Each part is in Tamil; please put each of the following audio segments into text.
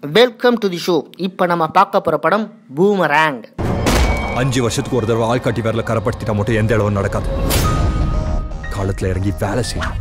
வெல்கம் டு தி ஷோ இப்போ நம்ம பார்க்க போகிற படம் பூமராங் அஞ்சு வருஷத்துக்கு ஒரு தடவை ஆள்காட்டி வேரில் கரப்படுத்திட்டா மட்டும் எந்த அளவும் நடக்காது காலத்துல இறங்கி வேலை செய்யணும்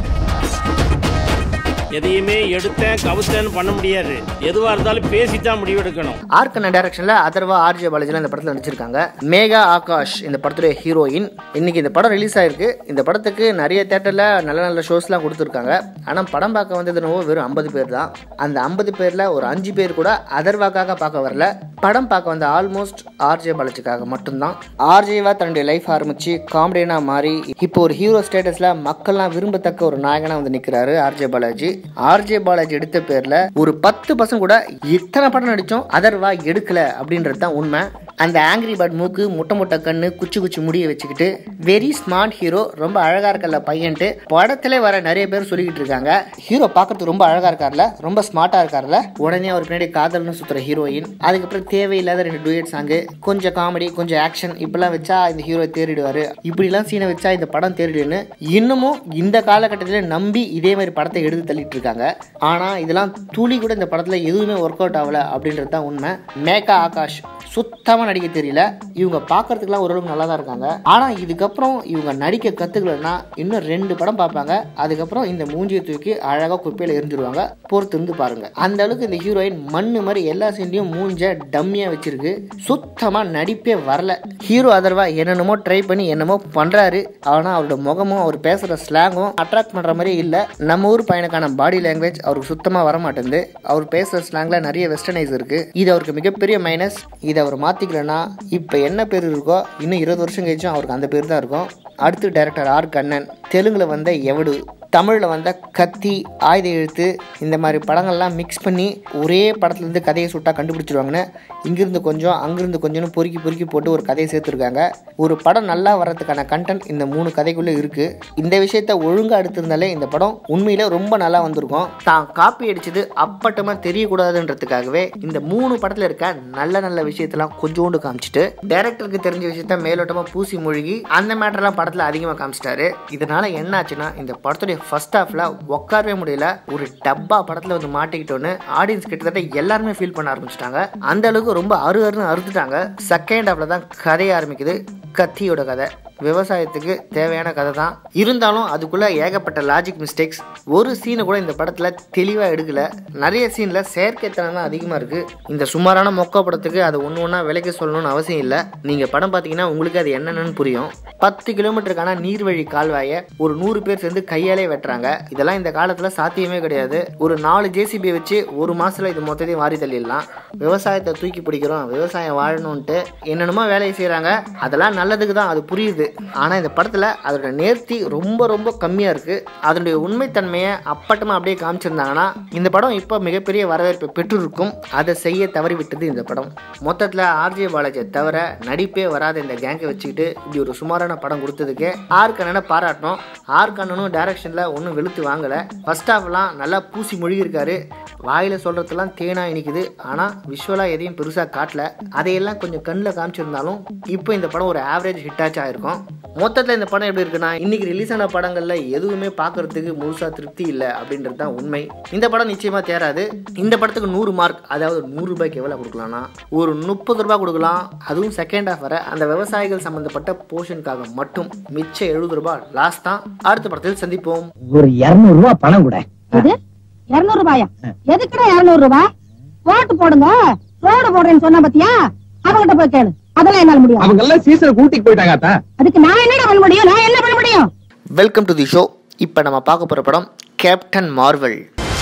எதையுமே எடுத்தேன் கவுத்தேன்னு பண்ண முடியாது எதுவா இருந்தாலும் பேசித்தான் முடிவெடுக்கணும் ஆர்கன டைரக்ஷனில் அதர்வா ஆர்ஜே பாலாஜிலாம் இந்த படத்தில் நடிச்சிருக்காங்க மேகா ஆகாஷ் இந்த படத்துடைய ஹீரோயின் இன்னைக்கு இந்த படம் ரிலீஸ் ஆயிருக்கு இந்த படத்துக்கு நிறைய தேட்டரில் நல்ல நல்ல ஷோஸ்லாம் கொடுத்துருக்காங்க ஆனால் படம் பார்க்க வந்தது என்னவோ வெறும் ஐம்பது பேர் தான் அந்த ஐம்பது பேரில் ஒரு அஞ்சு பேர் கூட அதர்வாக்காக பார்க்க வரல படம் பார்க்க வந்த ஆல்மோஸ்ட் ஆர்ஜே பாலாஜிக்காக மட்டும்தான் ஆர்ஜேவா தன்னுடைய லைஃப் ஆரம்பிச்சு காமெடியனா மாறி இப்போ ஒரு ஹீரோ ஸ்டேட்டஸ்ல மக்கள்லாம் விரும்பத்தக்க ஒரு நாயகனா வந்து நிக்கிறாரு ஆர்ஜே பாலாஜி ஆர்ஜே பாலாஜி எடுத்த பேர்ல ஒரு பத்து பசங்க கூட இத்தனை படம் நடிச்சோம் அதர்வா எடுக்கல அப்படின்றது தான் உண்மை அந்த ஆங்கிரி பேர்ட் மூக்கு முட்டை முட்டை கண்ணு குச்சி குச்சி முடிய வச்சுக்கிட்டு வெரி ஸ்மார்ட் ஹீரோ ரொம்ப அழகா இருக்கல பையன்ட்டு படத்துல வர நிறைய பேர் சொல்லிக்கிட்டு இருக்காங்க ஹீரோ பார்க்கறதுக்கு ரொம்ப அழகா இருக்கார்ல ரொம்ப ஸ்மார்ட்டா இருக்கார்ல உடனே அவர் பின்னாடி காதல்னு சுத்துற ஹீரோயின் அதுக்கப்புறம் தேவையில்லாத ரெண்டு டூயட் சாங்கு கொஞ்சம் காமெடி கொஞ்சம் ஆக்ஷன் இப்படிலாம் வச்சா இந்த ஹீரோ தேறிடுவாரு இப்படிலாம் சீனை வச்சா இந்த படம் தேறிடுன்னு இன்னமும் இந்த காலகட்டத்தில் நம்பி இதே மாதிரி படத்தை எடுத்து தள்ளிட்டு இருக்காங்க ஆனா இதெல்லாம் துளி கூட இந்த படத்துல எதுவுமே ஒர்க் அவுட் ஆகல அப்படின்றது தான் உண்மை மேகா ஆகாஷ் சுத்தமாக நடிக்க தெரியல இவங்க பார்க்கறதுக்குலாம் ஓரளவுக்கு நல்லா தான் இருக்காங்க ஆனால் இதுக்கப்புறம் இவங்க நடிக்க கற்றுக்கலன்னா இன்னும் ரெண்டு படம் பார்ப்பாங்க அதுக்கப்புறம் இந்த மூஞ்சியை தூக்கி அழகாக குப்பையில் எரிஞ்சிருவாங்க பொறுத்து இருந்து பாருங்க அந்த அளவுக்கு இந்த ஹீரோயின் மண்ணு மாதிரி எல்லா சீன்லையும் மூஞ்ச டம்மியாக வச்சிருக்கு சுத்தமாக நடிப்பே வரல ஹீரோ அதர்வா என்னென்னமோ ட்ரை பண்ணி என்னமோ பண்ணுறாரு ஆனால் அவரோட முகமும் அவர் பேசுகிற ஸ்லாங்கும் அட்ராக்ட் பண்ணுற மாதிரி இல்லை நம்ம ஊர் பையனுக்கான பாடி லாங்குவேஜ் அவருக்கு சுத்தமாக வர மாட்டேங்குது அவர் பேசுகிற ஸ்லாங்கில் நிறைய வெஸ்டர்னைஸ் இருக்குது இது அவருக்கு மிகப்பெரிய மைனஸ் இதை அவர் மாற்றிக்கலன்னா இப்போ என்ன பேர் இருக்கோ இன்னும் இருபது வருஷம் கழிச்சும் அவருக்கு அந்த பேர் தான் இருக்கும் அடுத்து டைரக்டர் ஆர் கண்ணன் தெலுங்கில் வந்த எவடு தமிழில் வந்த கத்தி ஆயுத எழுத்து இந்த மாதிரி படங்கள்லாம் மிக்ஸ் பண்ணி ஒரே படத்துலேருந்து கதையை சுட்டா கண்டுபிடிச்சிருவாங்கன்னு இங்கிருந்து கொஞ்சம் அங்கிருந்து கொஞ்சம்னு பொறுக்கி பொறுக்கி போட்டு ஒரு கதையை சேர்த்துருக்காங்க ஒரு படம் நல்லா வர்றதுக்கான கண்டென்ட் இந்த மூணு கதைக்குள்ளே இருக்குது இந்த விஷயத்த ஒழுங்காக எடுத்திருந்தாலே இந்த படம் உண்மையில ரொம்ப நல்லா வந்திருக்கும் தான் காப்பி அடிச்சது அப்பட்டமாக தெரியக்கூடாதுன்றதுக்காகவே இந்த மூணு படத்தில் இருக்க நல்ல நல்ல விஷயத்தெல்லாம் கொஞ்சோண்டு காமிச்சிட்டு டைரக்டருக்கு தெரிஞ்ச விஷயத்த மேலோட்டமாக பூசி மூழ்கி அந்த மேட்டர்லாம் படத்தில் அதிகமாக காமிச்சிட்டாரு இதனால என்ன ஆச்சுன்னா இந்த படத்துடைய ஃபர்ஸ்ட் ஹாஃப்ல உட்காரவே முடியல ஒரு டப்பா படத்தில் வந்து மாட்டிக்கிட்டோன்னு ஆடியன்ஸ் கிட்டத்தட்ட எல்லாருமே ஃபீல் பண்ண ஆரம்பிச்சிட்டாங்க அந்த அளவுக்கு ரொம்ப அரு அருன்னு அறுத்துட்டாங்க செகண்ட் ஹாஃப்ல தான் கதைய ஆரம்பிக்குது கத்தியோட கதை விவசாயத்துக்கு தேவையான கதை தான் இருந்தாலும் அதுக்குள்ள ஏகப்பட்ட லாஜிக் மிஸ்டேக்ஸ் ஒரு சீனை கூட இந்த படத்துல தெளிவா எடுக்கல நிறைய சீன்ல செயற்கைத்தனம் தான் அதிகமா இருக்கு இந்த சுமாரான மொக்க படத்துக்கு அது ஒன்று ஒன்றா விலைக்கு சொல்லணும்னு அவசியம் இல்லை நீங்க படம் பார்த்தீங்கன்னா உங்களுக்கு அது என்னென்னு புரியும் பத்து கிலோமீட்டருக்கான நீர்வழி கால்வாயை ஒரு நூறு பேர் சேர்ந்து கையாலே வெட்டுறாங்க இதெல்லாம் இந்த காலத்துல சாத்தியமே கிடையாது ஒரு நாலு ஜேசிபியை வச்சு ஒரு மாசத்துல இது மொத்தத்தையும் வாரி தள்ளிடலாம் விவசாயத்தை தூக்கி பிடிக்கிறோம் விவசாயம் வாழணும்ட்டு என்னென்னமோ வேலையை செய்றாங்க அதெல்லாம் நல்லதுக்கு தான் அது புரியுது ஆனா இந்த படத்துல அதோட நேர்த்தி ரொம்ப ரொம்ப கம்மியா இருக்கு அதனுடைய உண்மைத்தன்மையை அப்பட்டமா அப்படியே காமிச்சிருந்தாங்கன்னா இந்த படம் இப்போ மிகப்பெரிய வரவேற்பை பெற்றிருக்கும் அதை செய்ய தவறிவிட்டது இந்த படம் மொத்தத்தில் ஆர்ஜே பாலாஜியை தவிர நடிப்பே வராத இந்த கேங்கை வச்சுக்கிட்டு இப்படி ஒரு சுமாரான படம் கொடுத்ததுக்கு ஆர் கண்ணனை பாராட்டணும் ஆர் கண்ணனும் டைரக்ஷனில் ஒன்றும் வெளுத்து வாங்கலை ஃபர்ஸ்ட் ஹாஃப்லாம் நல்லா பூசி மொழிகிருக்காரு வாயில் சொல்கிறதுலாம் தேனா இனிக்குது ஆனால் விஷுவலாக எதையும் பெருசாக காட்டல அதையெல்லாம் கொஞ்சம் கண்ணில் காமிச்சிருந்தாலும் இப்போ இந்த படம் ஒரு ஆவரேஜ் ஹிட்டாச் ஆயிருக்கும் மொத்தத்தில் இந்த படம் எப்படி இருக்குன்னா இன்னைக்கு ரிலீஸ் ஆன படங்களில் எதுவுமே பார்க்கறதுக்கு முழுசாக திருப்தி இல்லை அப்படின்றது தான் உண்மை இந்த படம் நிச்சயமாக தேராது இந்த படத்துக்கு நூறு மார்க் அதாவது நூறு ரூபாய்க்கு எவ்வளோ கொடுக்கலாம்னா ஒரு முப்பது ரூபாய் கொடுக்கலாம் அதுவும் செகண்ட் ஹாஃப் வர அந்த விவசாயிகள் சம்பந்தப்பட்ட போர்ஷனுக்காக மட்டும் மிச்சம் எழுபது ரூபாய் லாஸ்ட் தான் அடுத்த படத்தில் சந்திப்போம் ஒரு இருநூறு ரூபாய் பணம் கூட இது இருநூறு ரூபாயா எதுக்குடா இருநூறு ரூபாய் ஓட்டு போடுங்க ரோடு போடுறேன்னு சொன்னா பாத்தியா அவங்கிட்ட போய் கேளு அதெல்லாம் என்னால முடியும் அவங்க எல்லாம் சீசனை கூட்டிட்டு போயிட்டாங்க அத்தா அதுக்கு நான் என்னடா பண்ண முடியும் நான் என்ன பண்ண முடியும் வெல்கம் டு தி ஷோ இப்போ நம்ம பார்க்க போகிற படம் கேப்டன் மார்வல்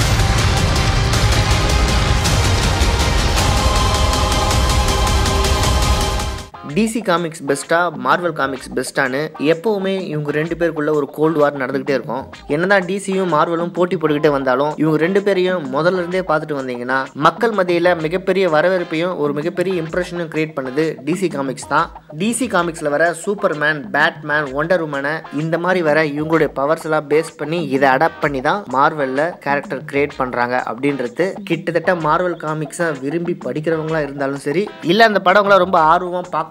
டிசி காமிக்ஸ் பெஸ்ட்டா மார்வல் காமிக்ஸ் பெஸ்ட்டான்னு எப்பவுமே இவங்க ரெண்டு பேருக்குள்ள ஒரு கோல்டு வார் நடந்துகிட்டே இருக்கும் என்னதான் டிசியும் மார்வலும் போட்டி போட்டுக்கிட்டே வந்தாலும் இவங்க ரெண்டு பேரையும் முதல்ல இருந்தே பார்த்துட்டு வந்தீங்கன்னா மக்கள் மத்தியில் மிகப்பெரிய வரவேற்பையும் ஒரு மிகப்பெரிய இம்ப்ரெஷனும் கிரியேட் பண்ணுது டிசி காமிக்ஸ் தான் டிசி காமிக்ஸில் வர சூப்பர்மேன் பேட்மேன் ஒண்டர் உமனை இந்த மாதிரி வர இவங்களுடைய பவர்ஸ் எல்லாம் பேஸ் பண்ணி இதை அடாப்ட் பண்ணி தான் மார்வலில் கேரக்டர் கிரியேட் பண்ணுறாங்க அப்படின்றது கிட்டத்தட்ட மார்வல் காமிக்ஸை விரும்பி படிக்கிறவங்களா இருந்தாலும் சரி இல்லை அந்த படங்களை ரொம்ப ஆர்வமாக பார்க்குறவங்க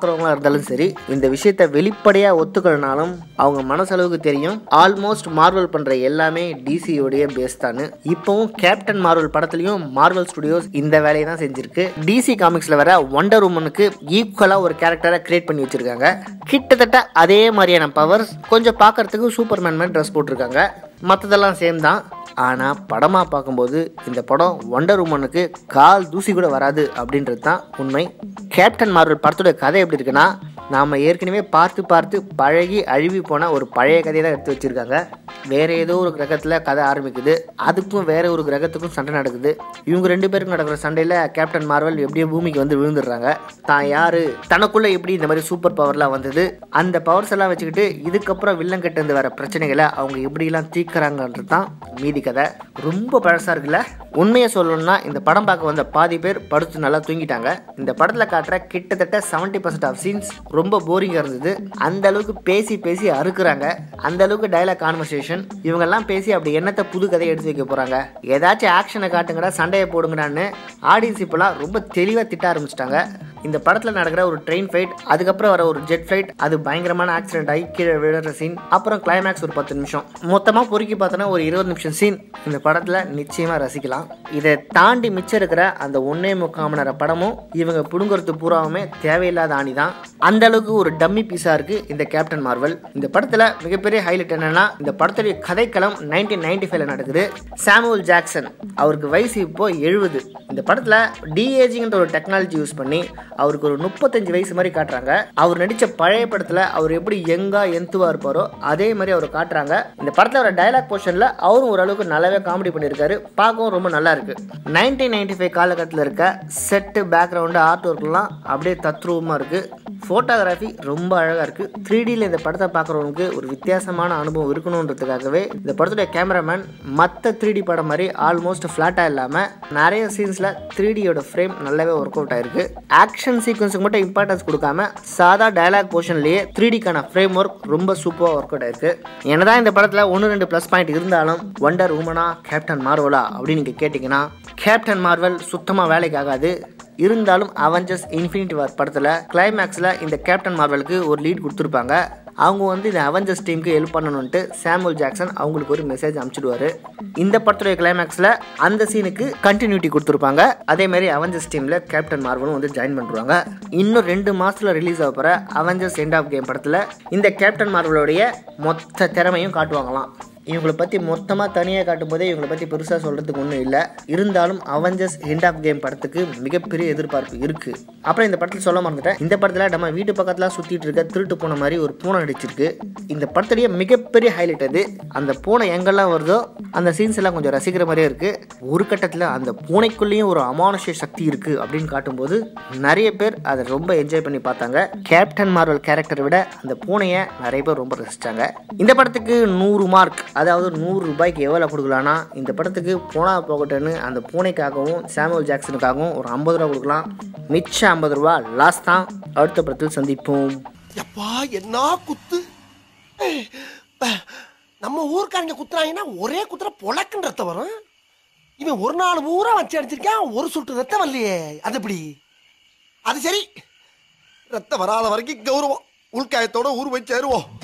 போறவங்களா இருந்தாலும் சரி இந்த விஷயத்த வெளிப்படையா ஒத்துக்கலனாலும் அவங்க மனசளவுக்கு தெரியும் ஆல்மோஸ்ட் மார்வல் பண்ற எல்லாமே டிசியோடைய பேஸ் தான் இப்போவும் கேப்டன் மார்வல் படத்துலயும் மார்வல் ஸ்டுடியோஸ் இந்த வேலையை தான் செஞ்சிருக்கு டிசி காமிக்ஸ்ல வர ஒண்டர் உமனுக்கு ஈக்குவலா ஒரு கேரக்டரை கிரியேட் பண்ணி வச்சிருக்காங்க கிட்டத்தட்ட அதே மாதிரியான பவர்ஸ் கொஞ்சம் பார்க்கறதுக்கு சூப்பர்மேன் மாதிரி ட்ரெஸ் போட்டிருக்காங்க மற்றதெல்லாம் சேம் தான் ஆனால் படமாக பார்க்கும்போது இந்த படம் ஒண்டர் உமனுக்கு கால் தூசி கூட வராது அப்படின்றது தான் உண்மை கேப்டன் மார்வல் படத்தோட கதை எப்படி இருக்குன்னா நாம் ஏற்கனவே பார்த்து பார்த்து பழகி அழுவி போன ஒரு பழைய கதையை தான் எடுத்து வச்சுருக்காங்க வேற ஏதோ ஒரு கிரகத்தில் கதை ஆரம்பிக்குது அதுக்கும் வேற ஒரு கிரகத்துக்கும் சண்டை நடக்குது இவங்க ரெண்டு பேருக்கும் நடக்கிற சண்டையில் கேப்டன் மார்வல் எப்படியோ பூமிக்கு வந்து விழுந்துடுறாங்க தான் யாரு தனக்குள்ள எப்படி இந்த மாதிரி சூப்பர் பவர்லாம் வந்தது அந்த பவர்ஸ் எல்லாம் வச்சுக்கிட்டு இதுக்கப்புறம் வில்லன் கிட்ட இருந்து வர பிரச்சனைகளை அவங்க எப்படிலாம் தீர்க்கறாங்கன்றது தான் மீதி கதை ரொம்ப பழசா இருக்குல்ல உண்மையை சொல்லணும்னா இந்த படம் பார்க்க வந்த பாதி பேர் படுத்து நல்லா தூங்கிட்டாங்க இந்த படத்தில் காட்டுற கிட்டத்தட்ட செவன்டி பர்சன்ட் ஆஃப் சீன்ஸ் ரொம்ப போரிங்காக இருந்தது அந்த அளவுக்கு பேசி பேசி அறுக்குறாங்க அந்த அளவுக்கு டைலாக் கான்வர்சேஷன் இவங்கெல்லாம் பேசி அப்படி என்னத்தை புது கதையை எடுத்து வைக்க போகிறாங்க ஏதாச்சும் ஆக்ஷனை காட்டுங்கடா சண்டையை போடுங்கடான்னு ஆடியன்ஸ் இப்போலாம் ரொம்ப தெளிவாக திட்ட ஆரம்பிச்சிட்டாங்க இந்த படத்தில் நடக்கிற ஒரு ட்ரெயின் ஃபைட் அதுக்கப்புறம் வர ஒரு ஜெட் ஃப்ளைட் அது பயங்கரமான ஆக்சிடென்ட் ஆகி கீழே விழுற சீன் அப்புறம் கிளைமேக்ஸ் ஒரு பத்து நிமிஷம் மொத்தமாக பொறுக்கி பார்த்தோன்னா ஒரு இருபது நிமிஷம் சீன் இந்த படத்தில் நிச்சயமாக ரசிக்கலாம் இதை தாண்டி மிச்சம் இருக்கிற அந்த ஒன்னே முக்கால் மணி நேர படமும் இவங்க பிடுங்குறது பூராவுமே தேவையில்லாத ஆணி தான் அந்த அளவுக்கு ஒரு டம்மி பீஸாக இருக்கு இந்த கேப்டன் மார்வல் இந்த படத்தில் மிகப்பெரிய ஹைலைட் என்னன்னா இந்த படத்துடைய கதைக்களம் நைன்டீன் நைன்டி ஃபைவ்ல நடக்குது சாமுவல் ஜாக்சன் அவருக்கு வயசு இப்போ எழுபது இந்த படத்தில் டிஏஜிங்கிற ஒரு டெக்னாலஜி யூஸ் பண்ணி அவருக்கு ஒரு முப்பத்தஞ்சு வயசு மாதிரி காட்டுறாங்க அவர் நடித்த பழைய படத்தில் அவர் எப்படி யங்கா எந்துவா இருப்பாரோ அதே மாதிரி அவர் காட்டுறாங்க இந்த படத்தில் வர டைலாக் போர்ஷனில் அவரும் ஓரளவுக்கு நல்லாவே காமெடி பண்ணியிருக்காரு பார்க்கவும் ரொம்ப நல்லா இருக்கு நைன்டீன் நைன்டி ஃபைவ் காலகட்டத்தில் இருக்க செட்டு பேக்ரவுண்டு ஆர்ட் ஒர்க்லாம் அப்படியே தத்ரூபமாக இருக்கு ஃபோட்டோகிராஃபி ரொம்ப அழகாக இருக்கு த்ரீ டியில் இந்த படத்தை பார்க்குறவங்களுக்கு ஒரு வித்தியாசமான அனுபவம் இருக்கணுன்றதுக்காகவே இந்த படத்துடைய கேமராமேன் மற்ற த்ரீ டி படம் மாதிரி ஆல்மோஸ்ட் ஃப்ளாட்டாக இல்லாமல் நிறைய சீன்ஸில் த்ரீ டியோட ஃப்ரேம் நல்லாவே ஒர்க் அவுட் ஆயிருக்கு ஆக்ஷன் சீக்வன்ஸுக்கு மட்டும் இம்பார்ட்டன்ஸ் கொடுக்காம சாதா டயலாக் போர்ஷன்லேயே த்ரீ டிக்கான ஃப்ரேம் ஒர்க் ரொம்ப சூப்பராக ஒர்க் அவுட் ஆயிருக்கு என்னதான் இந்த படத்தில் ஒன்று ரெண்டு ப்ளஸ் பாயிண்ட் இருந்தாலும் ஒண்டர் உமனா கேப்டன் மார்வலா அப்படின்னு நீங்கள் கேட்டிங்கன்னா கேப்டன் மார்வல் சுத்தமாக வேலைக்கு ஆகாது இருந்தாலும் அவெஞ்சர்ஸ் இன்ஃபினிட்டி வார் படத்தில் கிளைமேக்ஸில் இந்த கேப்டன் மார்வலுக்கு ஒரு லீட் கொடுத்துருப்பாங்க அவங்க வந்து இந்த அவெஞ்சர்ஸ் டீமுக்கு ஹெல்ப் பண்ணணுன்ட்டு சாமுவல் ஜாக்சன் அவங்களுக்கு ஒரு மெசேஜ் அனுப்பிச்சிடுவாரு இந்த படத்துடைய கிளைமேக்ஸில் அந்த சீனுக்கு கண்டினியூட்டி கொடுத்துருப்பாங்க அதே மாதிரி அவெஞ்சர்ஸ் டீமில் கேப்டன் மார்வலும் வந்து ஜாயின் பண்ணுறாங்க இன்னும் ரெண்டு மாதத்தில் ரிலீஸ் ஆக போகிற அவெஞ்சர்ஸ் எண்ட் ஆஃப் கேம் படத்தில் இந்த கேப்டன் மார்வலுடைய மொத்த திறமையும் காட்டுவாங்களாம் இவங்களை பற்றி மொத்தமாக தனியாக காட்டும்போதே இவங்களை பற்றி பெருசாக சொல்கிறதுக்கு ஒன்றும் இல்லை இருந்தாலும் அவெஞ்சர்ஸ் எண்ட் ஆஃப் கேம் படத்துக்கு மிகப்பெரிய எதிர்பார்ப்பு இருக்குது அப்புறம் இந்த படத்தில் சொல்ல மறந்துட்டேன் இந்த படத்தில் நம்ம வீட்டு பக்கத்தில் சுற்றிட்டு இருக்க திருட்டு பூனை மாதிரி ஒரு பூனை நடிச்சிருக்கு இந்த படத்துடைய மிகப்பெரிய ஹைலைட் அது அந்த பூனை எங்கெல்லாம் வருதோ அந்த சீன்ஸ் எல்லாம் கொஞ்சம் ரசிக்கிற மாதிரியே இருக்குது ஒரு கட்டத்தில் அந்த பூனைக்குள்ளேயும் ஒரு அமானுஷ்ய சக்தி இருக்குது அப்படின்னு காட்டும்போது நிறைய பேர் அதை ரொம்ப என்ஜாய் பண்ணி பார்த்தாங்க கேப்டன் மார்வல் கேரக்டரை விட அந்த பூனையை நிறைய பேர் ரொம்ப ரசிச்சாங்க இந்த படத்துக்கு நூறு மார்க் அதாவது நூறு ரூபாய்க்கு எவ்வளோ கொடுக்கலான்னா இந்த படத்துக்கு போனா போகட்டுன்னு அந்த பூனைக்காகவும் சாமுவல் ஜாக்சனுக்காகவும் ஒரு ஐம்பது ரூபா கொடுக்கலாம் மிச்சம் ஐம்பது ரூபா லாஸ்ட் தான் அடுத்த படத்தில் சந்திப்போம் எப்பா என்ன குத்து நம்ம ஊர்க்காரங்க குத்துறாங்கன்னா ஒரே குத்துற பொழக்குன்ற ரத்தம் வரும் இவன் ஒரு நாள் பூரா வச்சு அடிச்சிருக்கான் ஒரு சுட்டு ரத்தம் வரலையே அது எப்படி அது சரி ரத்தம் வராத வரைக்கும் கௌரவம் உள்காயத்தோட ஊர் போய் சேருவோம்